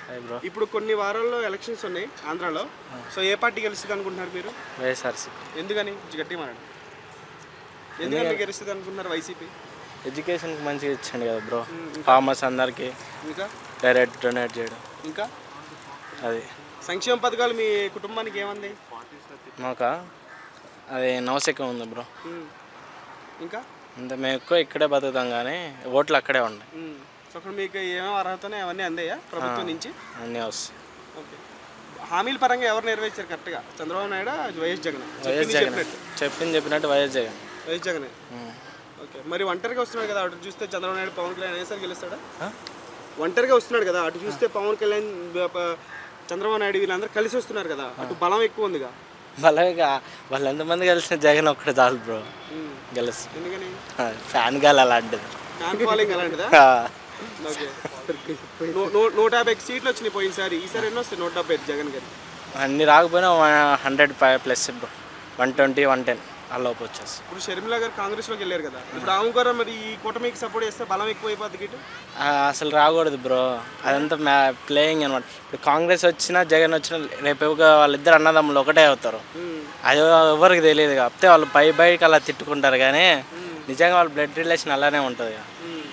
Hi bro ఇప్పుడు కొన్ని వారాల్లో ఎలక్షన్స్ ఉన్నాయి ఆంధ్రాలో సో ఏ పార్టీ గెలుస్తుంది అనుకుంటున్నారు మీరు వైఎస్ఆర్సీ ఎందుకని కొంచెం గట్టిగా మాట్లాడు ఎందుకని గెలుస్తుంది అనుకుంటున్నారు వైసీపీ ఎడ్యుకేషన్కి మంచిగా ఇచ్చాడు కదా బ్రో ఫార్మర్స్ అందరికీ ఇంకా డైరెక్ట్ డొనేట్ చేయడం ఇంకా అది సంక్షేమ పథకాలు మీ కుటుంబానికి ఏమంది మాకు అది నవశకం ఉంది బ్రో ఉమ్. ఇంకా అంతే మేము ఎక్కువ ఇక్కడే బతుకుతాం కానీ ఓట్లు అక్కడే ఉన్నాయి ఉమ్. సో అక్కడ మీకు ఏమేమి అర్హతనే అవన్నీ అందాయా ప్రభుత్వం నుంచి అన్నీ వస్తాయి ఓకే హామీల పరంగా ఎవరు నెరవేర్చారు కరెక్ట్గా చంద్రబాబు నాయుడు వైఎస్ జగన్ వైఎస్ చెప్పింది జగన్ చెప్పినట్టు చెప్పింది చెప్పినట్టు వైఎస్ జగన్ వైఎస్ జగనే ఉం. ఓకే మరి ఒంటరిగా వస్తున్నాడు కదా అటు చూస్తే చంద్రబాబు నాయుడు పవన్ కళ్యాణ్ అనేసరి గెలుస్తాడా ఆ? ఒంటరిగా వస్తున్నాడు కదా అటు చూస్తే పవన్ కళ్యాణ్ బ- ప- చంద్రబాబు నాయుడు వీళ్ళందరూ కలిసి వస్తున్నారు కదా అటు బలం ఎక్కువ ఉందిగా అలాగే వాళ్ళు ఎంతమంది కలిసిన జగన్ ఒక్కడే చాలు బ్రో ఉమ్. గెలుస్తుంది ఎందుకని ఫ్యాన్ గాలి అలాంటిది ఫ్యాన్ ఫాలోయింగ్ అలాంటిదా ఆ, ఓకే నూ- నూ- నూట యాభై సీట్లు వచ్చినాయి పోయినసారి ఈసారి ఎన్నో వస్తాయి నూట డెబ్బై ఐదు జగన్ గారి అన్ని రాకపోయినా hundred plus bro one twenty one ten అలోపు వచ్చేసి ఇప్పుడు షర్మిల గారు కాంగ్రెస్లోకి వెళ్ళారు కదా ఇప్పుడు ఆమె కూడా మరి ఈ కూటమికి సపోర్ట్ చేస్తే బలం ఎక్కువ అయిపోద్ది గిట్టు ఆ, అసలు రాకూడదు బ్రో అదంతా మ్యా ప్లేయింగ్ అనమాట ఇప్పుడు కాంగ్రెస్ వచ్చినా జగన్ వచ్చినా రేపు ఎవరు- వాళ్ళిద్దరు అన్నదమ్ములు ఒకటే అవుతారు అది ఎవరికి తెలియదు కాకపోతే వాళ్ళు పై బయటకి అలా తిట్టుకుంటారు కానీ నిజంగా వాళ్ళ బ్లడ్ రిలేషన్ అలానే ఉంటుంది ఇక.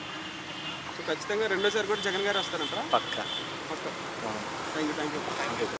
సో ఖచ్చితంగా రెండోసారి కూడా జగన్ గారు వస్తారంటారా పక్కా థ్యాంక్ యూ థ్యాంక్ యూ